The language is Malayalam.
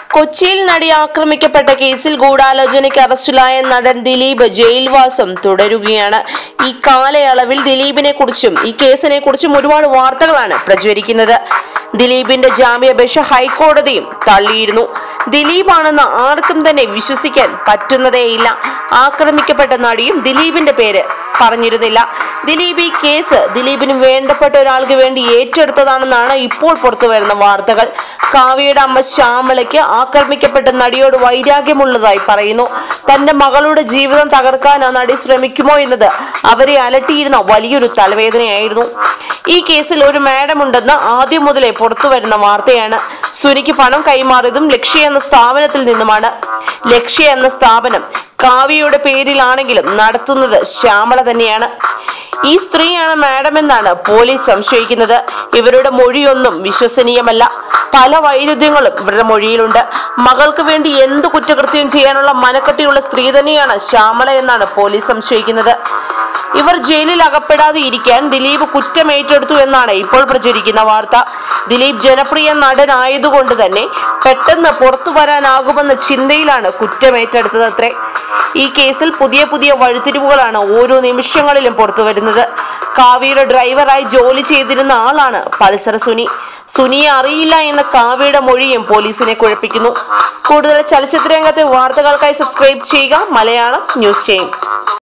കൊച്ചിയിൽ നടി ആക്രമിക്കപ്പെട്ട കേസിൽ ഗൂഢാലോചനയ്ക്ക് അറസ്റ്റിലായ നടൻ ദിലീപ് ജയിൽവാസം തുടരുകയാണ് ഈ കാലയളവിൽ ദിലീപിനെ കുറിച്ചും ഈ കേസിനെ കുറിച്ചും ഒരുപാട് വാർത്തകളാണ് പ്രചരിക്കുന്നത് ദിലീപിന്റെ ജാമ്യാപേക്ഷ ഹൈക്കോടതിയും തള്ളിയിരുന്നു ദിലീപാണെന്ന് ആർക്കും തന്നെ വിശ്വസിക്കാൻ പറ്റുന്നതേയില്ല ആക്രമിക്കപ്പെട്ട നടിയും ദിലീപിന്റെ പേര് പറഞ്ഞിരുന്നില്ല ദിലീപ് ഈ കേസ് ദിലീപിന് വേണ്ടപ്പെട്ട ഒരാൾക്ക് വേണ്ടി ഏറ്റെടുത്തതാണെന്നാണ് ഇപ്പോൾ പുറത്തു വരുന്ന വാർത്തകൾ കാവ്യയുടെ അമ്മ ശ്യാമളയ്ക്ക് ആക്രമിക്കപ്പെട്ട നടിയോട് വൈരാഗ്യമുള്ളതായി പറയുന്നു തന്റെ മകളുടെ ജീവിതം തകർക്കാൻ ആ നടി ശ്രമിക്കുമോ എന്നത് അവരെ അലട്ടിയിരുന്ന വലിയൊരു തലവേദനയായിരുന്നു ഈ കേസിൽ ഒരു മാഡം ഉണ്ടെന്ന് ആദ്യം മുതലേ പുറത്തു വരുന്ന വാർത്തയാണ് സുനിക്ക് പണം കൈമാറിയതും ലക്ഷ്യ എന്ന സ്ഥാപനത്തിൽ നിന്നുമാണ് ലക്ഷ്യ എന്ന സ്ഥാപനം കാവ്യയുടെ പേരിലാണെങ്കിലും നടത്തുന്നത് ശ്യാമള തന്നെയാണ് ഈ സ്ത്രീയാണ് മാഡം എന്നാണ് പോലീസ് സംശയിക്കുന്നത് ഇവരുടെ മൊഴിയൊന്നും വിശ്വസനീയമല്ല പല വൈരുദ്ധ്യങ്ങളും ഇവരുടെ മൊഴിയിലുണ്ട് മകൾക്ക് വേണ്ടി എന്ത് കുറ്റകൃത്യം ചെയ്യാനുള്ള മനക്കെട്ടിയുള്ള സ്ത്രീ തന്നെയാണ് ശ്യാമള എന്നാണ് പോലീസ് സംശയിക്കുന്നത് ഇവർ ജയിലിൽ അകപ്പെടാതെ ഇരിക്കാൻ ദിലീപ് കുറ്റം ഏറ്റെടുത്തു എന്നാണ് ഇപ്പോൾ പ്രചരിക്കുന്ന വാർത്ത ദിലീപ് ജനപ്രിയ നടനായതുകൊണ്ട് തന്നെ പെട്ടെന്ന് പുറത്തു വരാനാകുമെന്ന ചിന്തയിലാണ് കുറ്റം ഏറ്റെടുത്തത് അത്രേ ഈ കേസിൽ പുതിയ പുതിയ വഴിത്തിരിവുകളാണ് ഓരോ നിമിഷങ്ങളിലും പുറത്തു വരുന്നത് കാവ്യയുടെ ഡ്രൈവറായി ജോലി ചെയ്തിരുന്ന ആളാണ് പൾസർ സുനി സുനിയെ അറിയില്ല എന്ന കാവ്യയുടെ മൊഴിയും പോലീസിനെ കുഴപ്പിക്കുന്നു കൂടുതൽ ചലച്ചിത്ര രംഗത്തെ വാർത്തകൾക്കായി സബ്സ്ക്രൈബ് ചെയ്യുക മലയാളം ന്യൂസ് ചെയ്യും